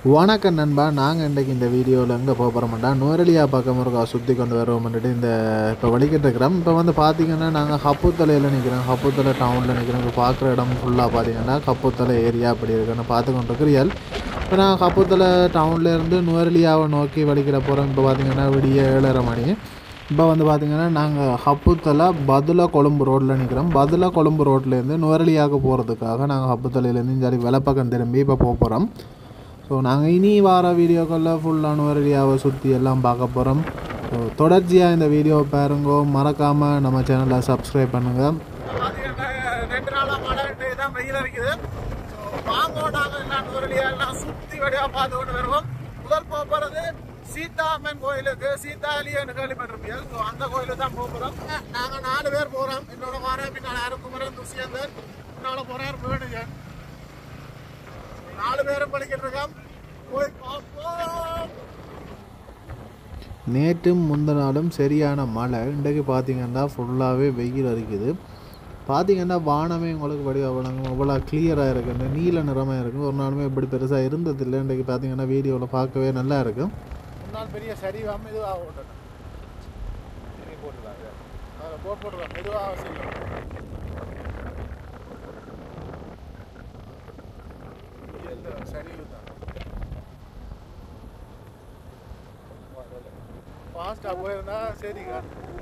வணக்கம் நண்பா நாங்கள் இன்றைக்கு இந்த வீடியோவில் எங்கே போக போகிறோம்டா நுவரலியா பக்கம் இருக்கா சுற்றி கொண்டு வருவோம்னுட்டு இந்த இப்போ வலிக்கிட்டு இருக்கிறோம் இப்போ வந்து பார்த்தீங்கன்னா நாங்கள் ஹப்புத்தலையில் நிற்கிறோம் ஹப்புத்தலை டவுனில் நிற்கிறோம் இப்போ பார்க்குற இடம் ஃபுல்லாக பார்த்தீங்கன்னா ஹப்புத்தலை ஏரியா அப்படி இருக்குன்னு பார்த்து கொண்டு இருக்கிறியல் இப்போ நாங்கள் ஹப்புத்தலை டவுன்லேருந்து நுவரலியாவை நோக்கி வலிக்கிட போகிறோம் இப்போ பார்த்தீங்கன்னா விடிய ஏழரை மணி இப்போ வந்து பார்த்தீங்கன்னா நாங்கள் ஹப்புத்தலை பதுல கொழும்பு ரோட்டில் நிற்கிறோம் பதுல கொழும்பு ரோட்லேருந்து நுவரலியாவுக்கு போகிறதுக்காக நாங்கள் ஹப்புத்தலையிலேருந்து சரி வெலப்பக்கம் திரும்பி இப்போ போக போகிறோம் ஸோ நாங்கள் இனி வார வீடியோக்களில் ஃபுல்லாக நுவரலியாவை சுற்றி எல்லாம் பார்க்க போகிறோம் ஸோ தொடர்ச்சியாக இந்த வீடியோவை பாருங்கோ மறக்காமல் நம்ம சேனலை சப்ஸ்கிரைப் பண்ணுங்கள் பாத்தீங்கன்னா, ரெண்டு நாளா மழை விட்டு தான் வெயில் அடிக்குது ஸோ வாங்கோ நாங்கள் எல்லாம் நூறுலியா எல்லாம் சுற்றி வழியாக பார்த்து கொண்டு வருவோம் முதல் போக போகிறது சீதா அம்மன் கோயிலுக்கு சீதாலியன்னு கேள்விப்பட்டிருப்பீங்க ஸோ அந்த கோயிலுக்கு தான் போக போகிறோம் நாங்கள் நாலு பேர் போகிறோம் என்னோட வரேன் பின்னால் அருக்குமரன் துஷியந்தர் பின்னால் போகிறார் வேணுஜன் நாலு பேரும் படிக்கிட்டு இருக்கோம் போய் பார்ப்போம் நேற்றும் முந்த நாளும் சரியான மழை இன்றைக்கு பார்த்தீங்கன்னா ஃபுல்லாகவே வெயில் அடிக்குது பார்த்தீங்கன்னா வானமே உங்களுக்கு வடிவ வழங்கும் அவ்வளோ கிளியராக இருக்குது இந்த நீல நிறமாக இருக்கும் ஒரு நாளுமே இப்படி பெருசாக இருந்ததில்லை இன்றைக்கு பார்த்தீங்கன்னா வீடியோவில் பார்க்கவே நல்லா இருக்கும் முன்னால் பெரிய சரிவாம மெதுவாக ஓட்டணும் போட்டுருவாங்க அதில் போட் போட்டுருவாங்க மெதுவாக செய்யும் சரிவு தான் ஃபாஸ்ட்டாக போயிருந்தா சரிங்க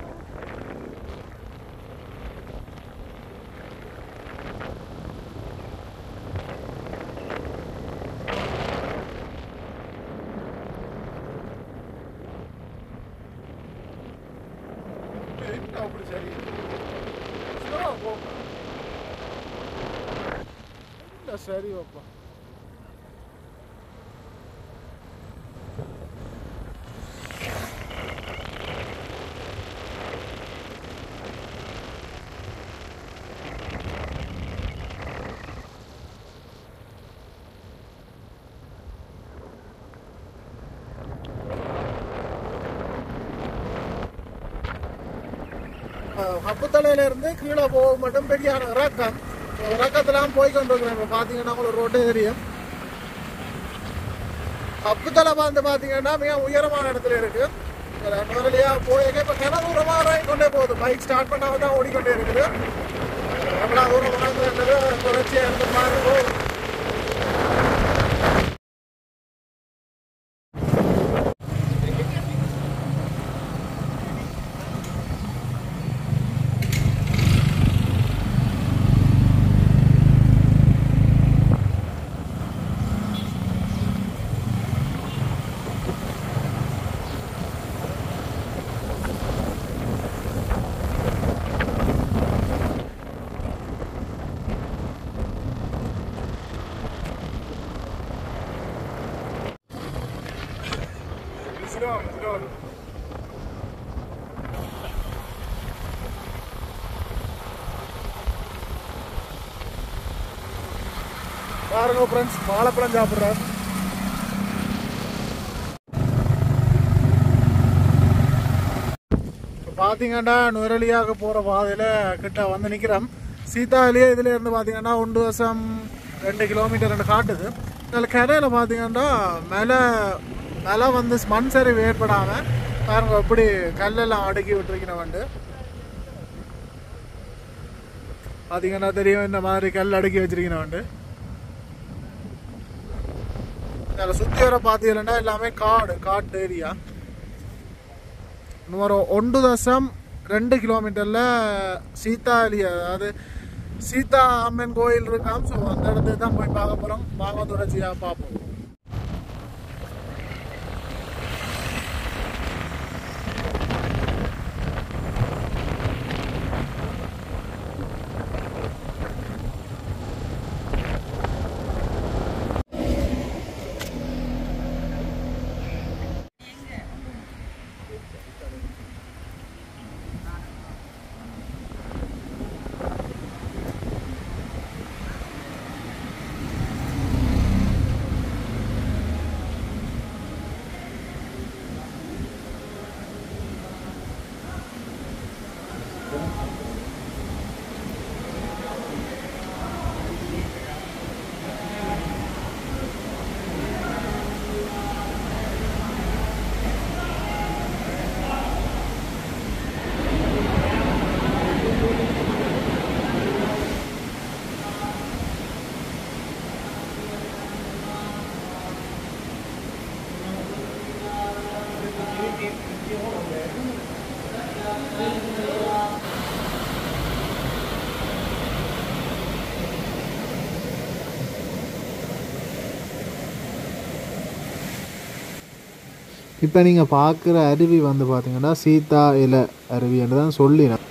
என்ன அப்படி சரி ஸ்லோவாக போங்க இல்லை சரி அப்பா ஹப்புத்தலையில இருந்து கீழே போக மட்டும் பெரிய இறக்கம் இறக்கத்தெல்லாம் போய் கொண்டு இருக்கிறேன் இப்போ பார்த்தீங்கன்னா உங்களுக்கு ரோட்டே தெரியும் ஹப்புத்தலை வந்து பார்த்தீங்கன்னா மிக உயரமான இடத்துல இருக்கு முதலியா போய் இப்போ கிண தூரமாக கொண்டே போகுது பைக் ஸ்டார்ட் பண்ணாம தான் ஓடிக்கொண்டே இருக்குது எவ்வளோ தூரம் வளர்ந்துன்றது தொடர்ச்சியாக இருந்த மாதிரி போகுது Slow, slow. பாருங்க ஃப்ரெண்ட்ஸ் வாழைப்பழம் சாப்பிட்றேன் இப்போ பார்த்தீங்கன்னா நுரலியாக போகிற பாதையில் கிட்ட வந்து நிற்கிறோம் சீதாவிலேயே இதில் இருந்து பார்த்தீங்கன்னா ஒன்று வருஷம் ரெண்டு கிலோமீட்டர் ரெண்டு காட்டுது இதில் கரையில் பார்த்தீங்கன்னா மேலே மேலே வந்து மண் சரிவு ஏற்படாமல் பாருங்க எப்படி கல்லெல்லாம் அடுக்கி விட்டுருக்கணும் வந்து பார்த்தீங்கன்னா தெரியும் இந்த மாதிரி கல் அடுக்கி வச்சிருக்கணும் வந்து அதில் சுற்றி வர பார்த்தீங்கன்னா எல்லாமே காடு காட்டு ஏரியா இன்னும் ஒரு ஒன்று தசம் ரெண்டு கிலோமீட்டரில் சீதாலி அதாவது சீதா அம்மன் கோயில் இருக்காம் ஸோ அந்த இடத்துக்கு தான் போய் பார்க்க போகிறோம் வாங்க தொடர்ச்சியாக பார்ப்போம் இப்போ நீங்கள் பார்க்குற அருவி வந்து பார்த்தீங்கன்னா சீதா இலை அருவி என்று தான் சொல்லினேன்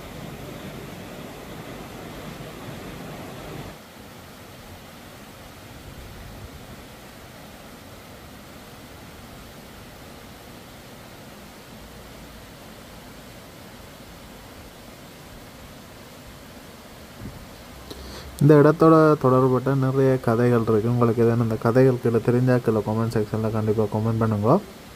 இந்த இடத்தோட தொடர்பட்ட நிறைய கதைகள் இருக்குது உங்களுக்கு எதனா இந்த கதைகள் கீழே தெரிஞ்சாக்கில் கமெண்ட் செக்ஷனில் கண்டிப்பாக கமெண்ட் பண்ணுங்க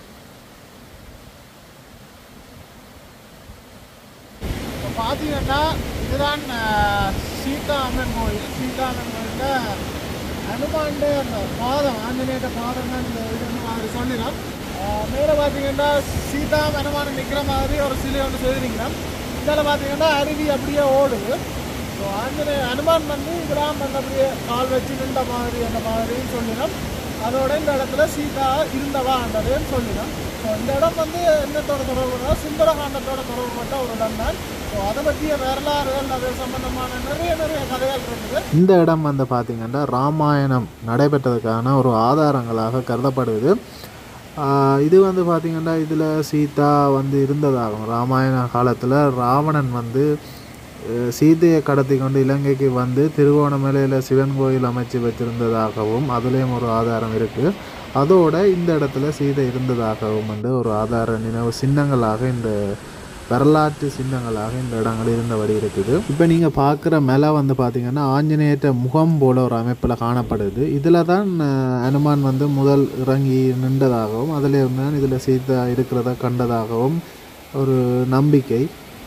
இப்போ பார்த்தீங்கன்னா இதுதான் அஹ், சீதா அம்மன் கோயில் சீதா அம்மன் கோயிலில் அனுமாண்ட அந்த பாதம் ஆஞ்சநேயட்ட பாதம் தான் இந்த இதுன்னு மாதிரி சொல்லிடும் மேலே பார்த்தீங்கன்னா சீதா அனுமானம் நிற்கிற மாதிரி ஒரு சிலை ஒன்று செய்திருக்கிறோம் இதில் பார்த்தீங்கன்னா அருவி அப்படியே ஓடுது ஸோ ஆஞ்சநேய அனுமான் வந்து இதெல்லாம் வந்து அப்படியே கால் வச்சு நின்ற மாதிரி அந்த மாதிரி சொல்லிடும் அதோட இந்த இடத்துல சீதா இருந்தவான்றதுன்னு சொல்லிடும் ஸோ இந்த இடம் வந்து என்னத்தோட தொடர்புனா சுந்தரகாண்டத்தோட தொடர்புபட்ட ஒரு இடம் தான் ஸோ அதை பற்றிய வரலாறுகள் அது சம்பந்தமான நிறைய நிறைய கதைகள் இருக்குது இந்த இடம் வந்து பார்த்திங்கன்னா ராமாயணம் நடைபெற்றதுக்கான ஒரு ஆதாரங்களாக கருதப்படுது ஆஹ் இது வந்து பார்த்திங்கன்னா இதில் சீதா வந்து இருந்ததாகும் ராமாயண காலத்தில் ராவணன் வந்து அஹ், சீதையை கடத்தி கொண்டு இலங்கைக்கு வந்து திருவோணமலையில் சிவன் கோயில் அமைச்சு வச்சிருந்ததாகவும் அதுலேயும் ஒரு ஆதாரம் இருக்குது அதோட இந்த இடத்துல சீதை இருந்ததாகவும் வந்து ஒரு ஆதார நினைவு சின்னங்களாக இந்த வரலாற்று சின்னங்களாக இந்த இடங்கள் இருந்தபடி இருக்குது இப்போ நீங்கள் பார்க்குற மலை வந்து பார்த்தீங்கன்னா ஆஞ்சநேயற்ற முகம் போல ஒரு அமைப்பில் காணப்படுது இதில் தான் அஹ், அனுமான் வந்து முதல் இறங்கி நின்றதாகவும் அதில் இருந்து தான் இதில் சீதா இருக்கிறத கண்டதாகவும் ஒரு நம்பிக்கை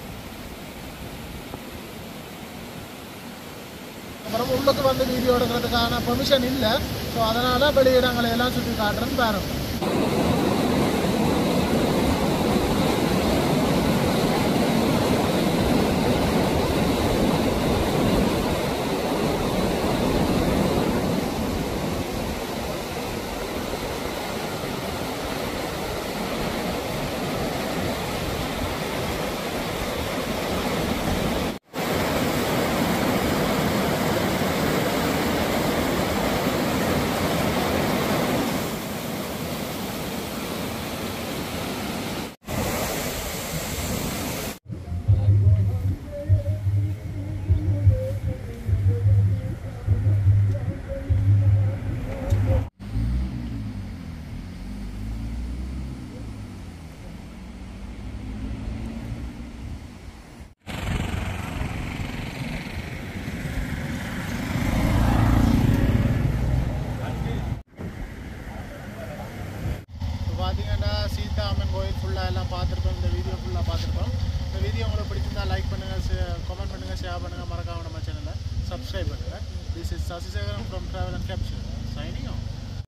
அப்புறம் உள்ளுக்கு வந்து வீடியோ எடுக்கிறதுக்கான பெர்மிஷன் இல்லை ஸோ அதனால் வெளியிடங்களை எல்லாம் சுற்றி காட்டுறேன்னு பாருங்க இப்போ பார்த்தீங்கன்னா சீதா அம்மன் கோயில் ஃபுல்லாக எல்லாம் பார்த்துருக்கோம் இந்த வீடியோ ஃபுல்லாக பார்த்துருக்கோம் இந்த வீடியோ உங்களுக்கு பிடிச்சிருந்தா லைக் பண்ணுங்கள் கமெண்ட் பண்ணுங்கள் ஷேர் பண்ணுங்கள் மறக்காம நம்ம சேனலை சப்ஸ்கிரைப் பண்ணுங்கள் this is Sasisekaram from travel and capture signing of